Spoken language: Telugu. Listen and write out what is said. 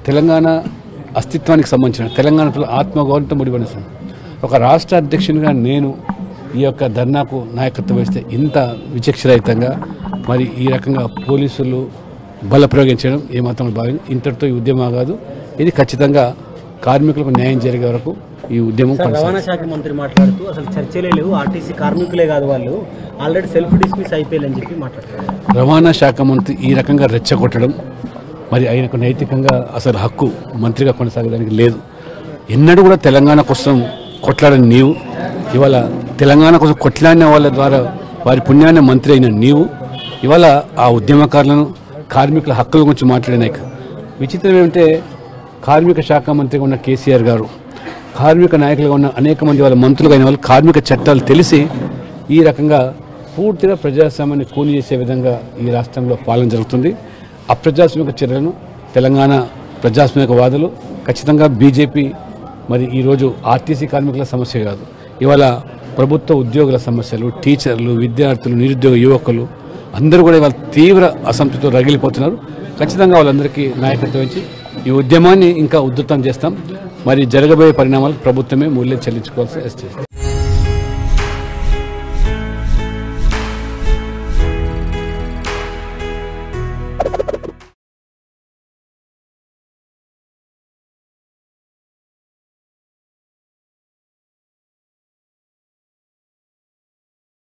తెలంగాణ అస్తిత్వానికి సంబంధించిన తెలంగాణ ప్రజల ఆత్మగౌరవంతో ముడిపడిన ఒక రాష్ట్ర అధ్యక్షునిగా నేను ఈ యొక్క ధర్నాకు నాయకత్వం వహిస్తే ఇంత విచక్షరహితంగా మరి ఈ రకంగా పోలీసులు బల ప్రయోగించడం ఏమాత్రం భాగం ఇంతటితో ఈ ఉద్యమం కాదు ఇది ఖచ్చితంగా కార్మికులకు న్యాయం జరిగే వరకు ఈ ఉద్యమం సార్ కొనసాగుతుంది రవాణా శాఖ మంత్రి మాట్లాడుతూ అసలు చర్చలే లేవు ఆర్టీసీ కార్మికులే కాదు వాళ్ళు ఆల్రెడీ సెల్ఫ్ డిస్మిస్ అయిపోయారని చెప్పి మాట్లాడుతున్నారు రవాణా శాఖ మంత్రి ఈ రకంగా రెచ్చగొట్టడం మరి ఆయనకు నైతికంగా అసలు హక్కు మంత్రిగా కొనసాగడానికి లేదు ఎన్నడూ కూడా తెలంగాణ కోసం కొట్లాడని నీవు ఇవాళ తెలంగాణ కోసం కొట్లాడిన వాళ్ళ ద్వారా వారి పుణ్యాన్ని మంత్రి అయిన నీవు ఇవాళ ఆ ఉద్యమకారులను కార్మికుల హక్కుల గురించి మాట్లాడిన విచిత్రం ఏమంటే కార్మిక శాఖ మంత్రిగా ఉన్న కేసీఆర్ గారు కార్మిక నాయకులుగా ఉన్న అనేక మంది వాళ్ళ మంత్రులుగా అయిన వాళ్ళు కార్మిక చట్టాలు తెలిసి ఈ రకంగా పూర్తిగా ప్రజాస్వామ్యాన్ని కూలి చేసే విధంగా ఈ రాష్ట్రంలో పాలన జరుగుతుంది అప్రజాస్వామిక చర్యలను తెలంగాణ ప్రజాస్వామికవాదులు ఖచ్చితంగా బీజేపీ మరి ఈరోజు ఆర్టీసీ కార్మికుల సమస్య కాదు ఇవాళ ప్రభుత్వ ఉద్యోగుల సమస్యలు టీచర్లు విద్యార్థులు నిరుద్యోగ యువకులు అందరూ కూడా ఇవాళ తీవ్ర అసంతృప్తితో రగిలిపోతున్నారు ఖచ్చితంగా వాళ్ళందరికీ నాయకత్వం వహించి ఈ ఉద్యమాన్ని ఇంకా ఉధృతం చేస్తాం మరి జరగబోయే పరిణామాలు ప్రభుత్వమే మూల్యం చెల్లించుకోవాల్సి వస్తుంది